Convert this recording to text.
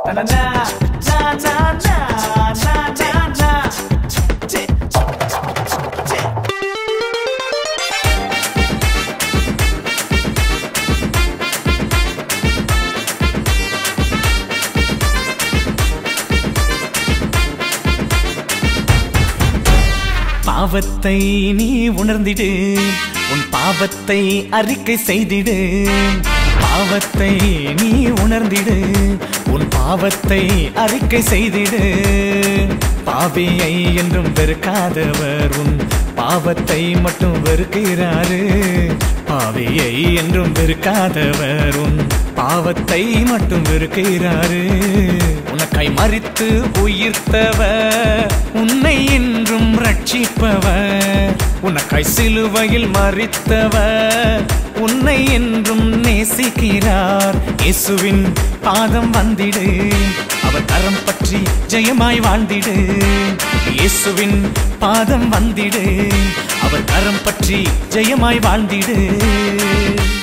Na na na na na na na na na. Che, che. பாவத்தை நீ உணர்ந்திடு உன் பாவத்தை அறிக்கை செய்திடு பாவத்தை நீ உணர்ந்திடு உன் பாவத்தை அறிக்கை செய்திடு பாவியை என்றும் வெறுக்காதவர் உன் பாவத்தை மட்டும் வெறுக்கிறாரு பாவியை என்றும் வெறுக்காதவர் உன் பாவத்தை மட்டும் வெறுக்கிறாரு உனக்காய் மறித்து உயிர்த்தவர் உன்னை என்றும் ரட்சிப்பவர் உனக்காய் சிலுவையில் மறித்தவர் உன்னை என்றும் நேசிக்கிறார் இயேசுவின் பாதம் வந்திடு அவர் கரம் பற்றி ஜெயமாய் வாழ்ந்திடு இயேசுவின் பாதம் வந்திடு அவர் கரம் பற்றி ஜெயமாய் வாழ்ந்திடு